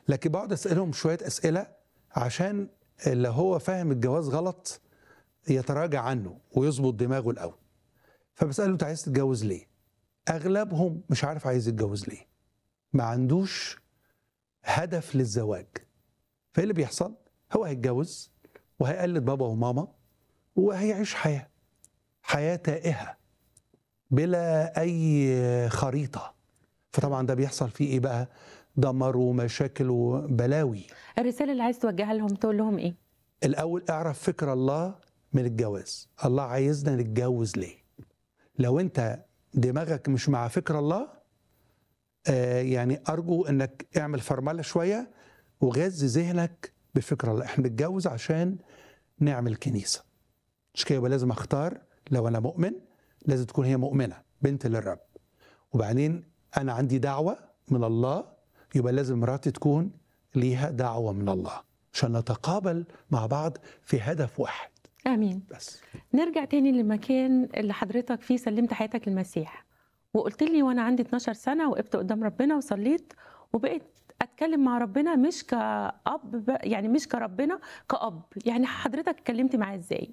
لكن بقعد اسالهم شويه اسئله عشان اللي هو فاهم الجواز غلط يتراجع عنه ويظبط دماغه الاول فبساله انت عايز تتجوز ليه اغلبهم مش عارف عايز يتجوز ليه ما عندوش هدف للزواج فايه اللي بيحصل هو هيتجوز وهيقلد بابا وماما وهيعيش حياه حياه تائهه بلا اي خريطه فطبعا ده بيحصل فيه ايه بقى دمر ومشاكل وبلاوي الرساله اللي عايز توجهها لهم تقول لهم ايه الاول اعرف فكر الله من الجواز الله عايزنا نتجوز ليه لو انت دماغك مش مع فكر الله آه يعني ارجو انك اعمل فرمله شويه وغذي ذهنك بفكر الله احنا بنتجوز عشان نعمل كنيسه مش كده يبقى لازم اختار لو انا مؤمن لازم تكون هي مؤمنه بنت للرب وبعدين انا عندي دعوه من الله يبقى لازم مراتي تكون ليها دعوه من الله عشان نتقابل مع بعض في هدف واحد امين بس نرجع تاني للمكان اللي حضرتك فيه سلمت حياتك للمسيح وقلت لي وانا عندي 12 سنه وقفت قدام ربنا وصليت وبقيت اتكلم مع ربنا مش كاب ب- يعني مش كربنا كاب يعني حضرتك اتكلمت معاه ازاي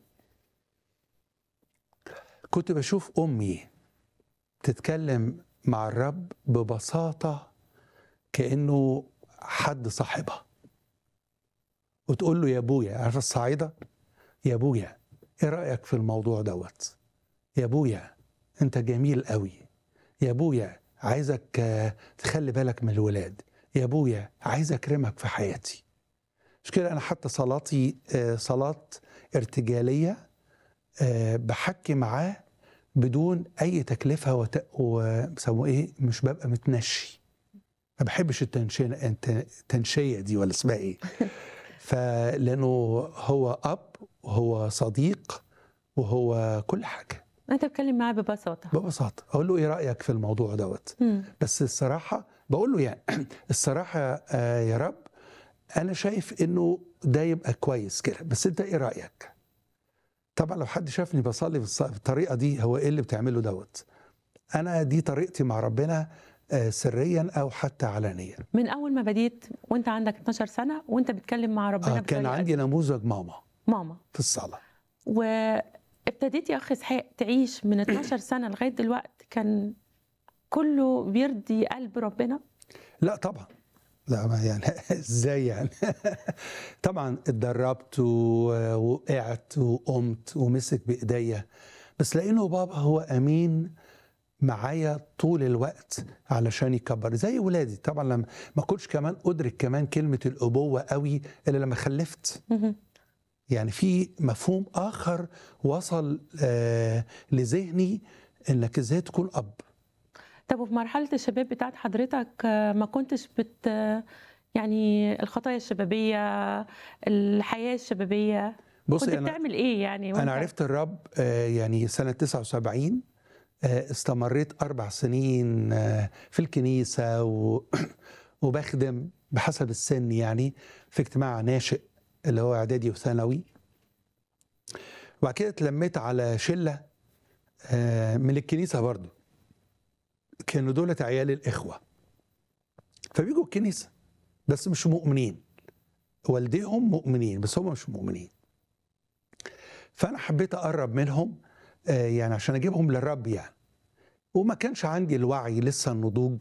كنت بشوف امي تتكلم مع الرب ببساطه كانه حد صاحبها وتقول له يا ابويا عارف الصعيده يا ابويا ايه رايك في الموضوع دوت يا ابويا انت جميل قوي يا ابويا عايزك آه، تخلي بالك من الولاد يا ابويا عايز اكرمك في حياتي مش كده انا حتى صلاتي آه، صلاه ارتجاليه آه، بحكي معاه بدون اي تكلفه وت... وبيسموه ايه مش ببقى متنشي ما بحبش التنشيه الت- التنشيه دي ولا اسمها ايه فلانه هو اب وهو صديق وهو كل حاجه انت بتكلم معاه ببساطه ببساطه اقول له ايه رايك في الموضوع دوت مم. بس الصراحه بقول له يعني الصراحه آه، يا رب انا شايف انه ده يبقى كويس كده بس انت ايه رايك طبعا لو حد شافني بصلي بالص- بالطريقه دي هو ايه اللي بتعمله دوت انا دي طريقتي مع ربنا آه، سريا او حتى علانيا من اول ما بديت وانت عندك 12 سنه وانت بتكلم مع ربنا آه، كان بالطريقة عندي نموذج ماما دي. ماما في الصلاه وابتديت يا اخ اسحاق تعيش من 12 سنه لغايه دلوقتي كان كله بيرضي قلب ربنا لا طبعا لا ما يعني ازاي يعني طبعا اتدربت و- وقعت وقمت ومسك بايديا بس لانه بابا هو امين معايا طول الوقت علشان يكبر زي ولادي طبعا لما ما كنتش كمان ادرك كمان كلمه الابوه قوي الا لما خلفت مهم. يعني في مفهوم اخر وصل آه لذهني انك ازاي تكون اب طب وفي مرحله الشباب بتاعت حضرتك آه، ما كنتش بت يعني الخطايا الشبابيه الحياه الشبابيه بصي كنت انا بتعمل ايه يعني انا وانت- عرفت الرب آه، يعني سنه 79 آه، استمريت اربع سنين آه، في الكنيسه و- وبخدم بحسب السن يعني في اجتماع ناشئ اللي هو اعدادي وثانوي وبعد كده اتلميت على شله آه، من الكنيسه برضو كانوا دولة عيال الاخوه فبيجوا الكنيسه بس مش مؤمنين والديهم مؤمنين بس هم مش مؤمنين فانا حبيت اقرب منهم آه، يعني عشان اجيبهم للرب يعني وما كانش عندي الوعي لسه النضوج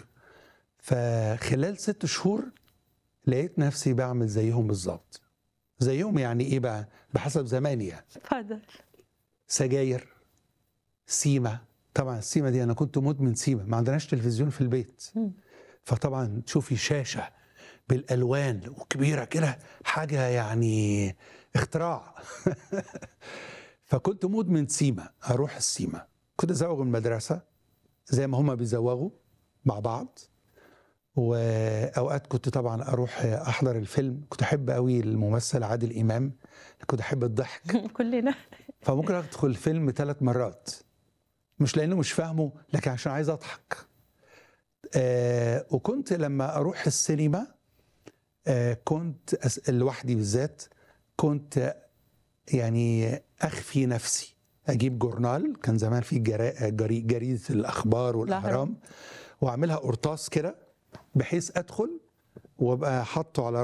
فخلال ست شهور لقيت نفسي بعمل زيهم بالظبط زيهم يعني ايه بقى بحسب زماني يعني اتفضل سجاير سيما طبعا السيما دي انا كنت مدمن سيما ما عندناش تلفزيون في البيت مم. فطبعا تشوفي شاشه بالالوان وكبيره كده حاجه يعني اختراع فكنت مدمن سيما اروح السيما كنت ازوغ من المدرسه زي ما هما بيزوغوا مع بعض واوقات كنت طبعا اروح احضر الفيلم كنت احب قوي الممثل عادل امام كنت احب الضحك كلنا فممكن ادخل الفيلم ثلاث مرات مش لانه مش فاهمه لكن عشان عايز اضحك آه وكنت لما اروح السينما آه كنت أس- لوحدي بالذات كنت يعني اخفي نفسي اجيب جورنال كان زمان في جرا- جري جريده الاخبار والاهرام واعملها قرطاس كده بحيث ادخل وابقى حاطه على